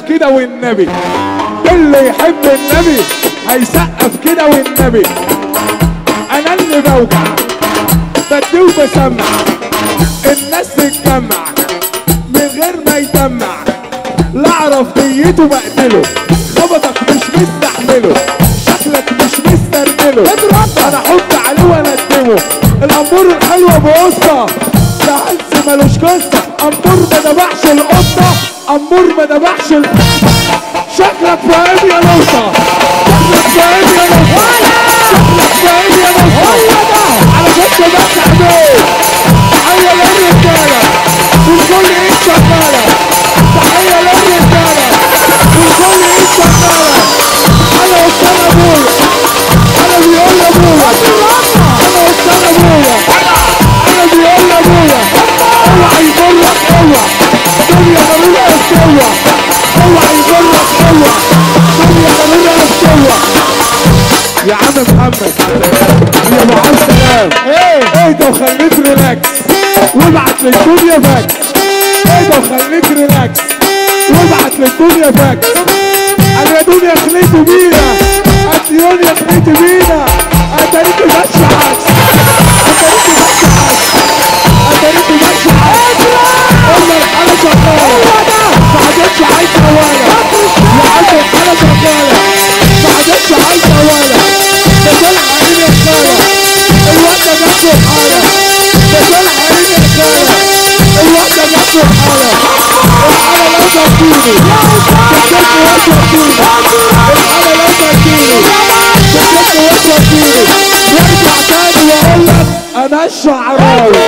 كده والنبي اللي يحب النبي هيسقف كده والنبي انا اللي بوجع بدي وبسمع الناس تتجمع من غير ما يدمع لا اعرف نيته بقتله خبطك مش مستحمله شكلك مش مسترجله اضرب انا احط عليه وندمه الامور الحلوه بقصه ده هلس ملوش قصه امور ما ذبحش القطه امور ما ذبحش ال... شكلك فاهم يا نوصه شكلك فاهم يا نوصه شكلك فاهم يا نوصه هو ده علشان شباب عينيه تحيه للرجاله والكل ايد شغاله تحيه للرجاله والكل ايد شغاله انا قدام ابويا انا بيقول لابويا انا قدام ابويا انا بيقول لابويا اوعى يضرك اوعى دنيا ضرورة السوى اوعى يضرك اوعى دنيا ضرورة السوى يا عم محمد يا ابو عبد السلام ايه اهدى وخليك ريلاكس وابعت للدنيا فاكس اهدى وخليك ريلاكس وابعت للدنيا فاكس انا يا دنيا خليته بينا الدنيا خليته بينا اتاريك ماشي عكس اتاريك ماشي عكس اتاريك ماشي عكس قلنا الحالة شغالة ما عادتش عايزة ولا يا عم الحالة شغالة ما عادتش عايزة ولا ده طلع عيني يا خالة الواد ده جات له حالة ده طلع عيني يا خالة الواد ده جات له حالة الحالة لا تديني تكتب وتوديني الحالة لا تديني تكتب وتوديني وارجع تاني واقول لك انا الشعراوي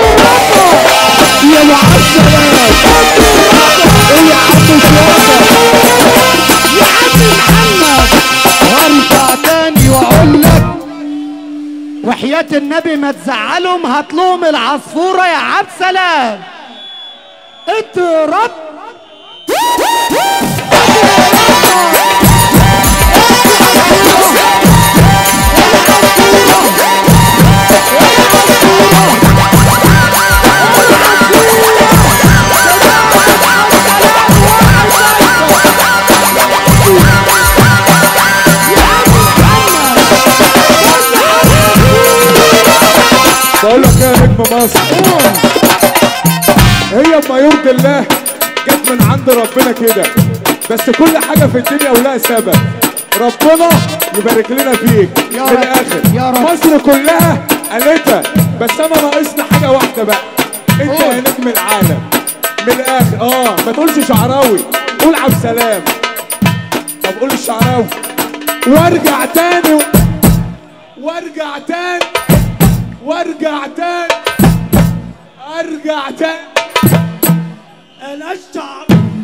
يا مع السلامة ايه يا عم سياسة يا عم محمد وارجع تاني واقول لك وحياة النبي ما تزعلهم هاتلهم العصفورة يا عبد سلام اضرب بقول لك ايه يا نجم مصر هي بما يرضي الله جت من عند ربنا كده بس كل حاجه في الدنيا ولها سبب ربنا يبارك لنا فيك يا في رب. الاخر يا رب. مصر كلها قالتها بس انا ناقصنا حاجه واحده بقى انت قول. يا نجم العالم من الاخر اه ما تقولش شعراوي قول عبد السلام طب قول الشعراوي وارجع تاني و... وارجع تاني وارجع تاني ارجع تاني انا الشعر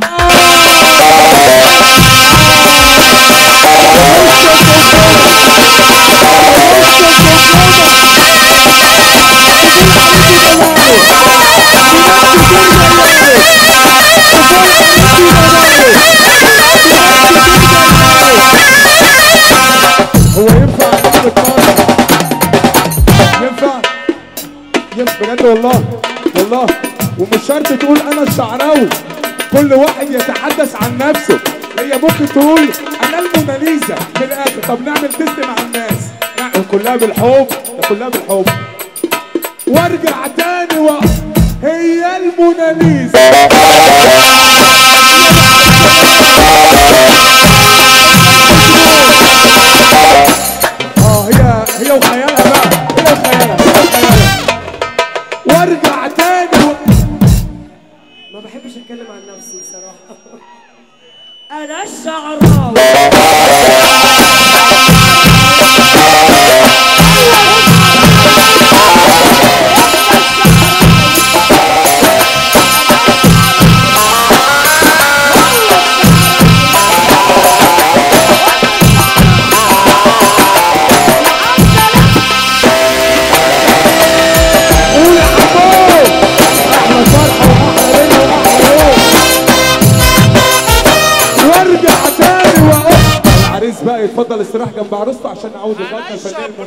هو ينفع نعمل الطاقة ينفع ينفع بجد والله والله ومش شرط تقول انا الشعراوي كل واحد يتحدث عن نفسه هي ممكن تقول انا الموناليزا في الاخر طب نعمل تيست مع الناس نعمل كلها بالحب ده كلها بالحب وارجع تاني و... هي الموناليزا اه هي هي وخيالها بقى هي وخيالها هي وخيالها وارجع تاني و... ما بحبش اتكلم عن نفسي صراحة انا الشعراوي قول يا عمو احلى فرحه واحلى ليله واحلى يوم وارجع تاني واقول العريس بقى يتفضل استراح جنب عروسته عشان نعود الغدا الفنان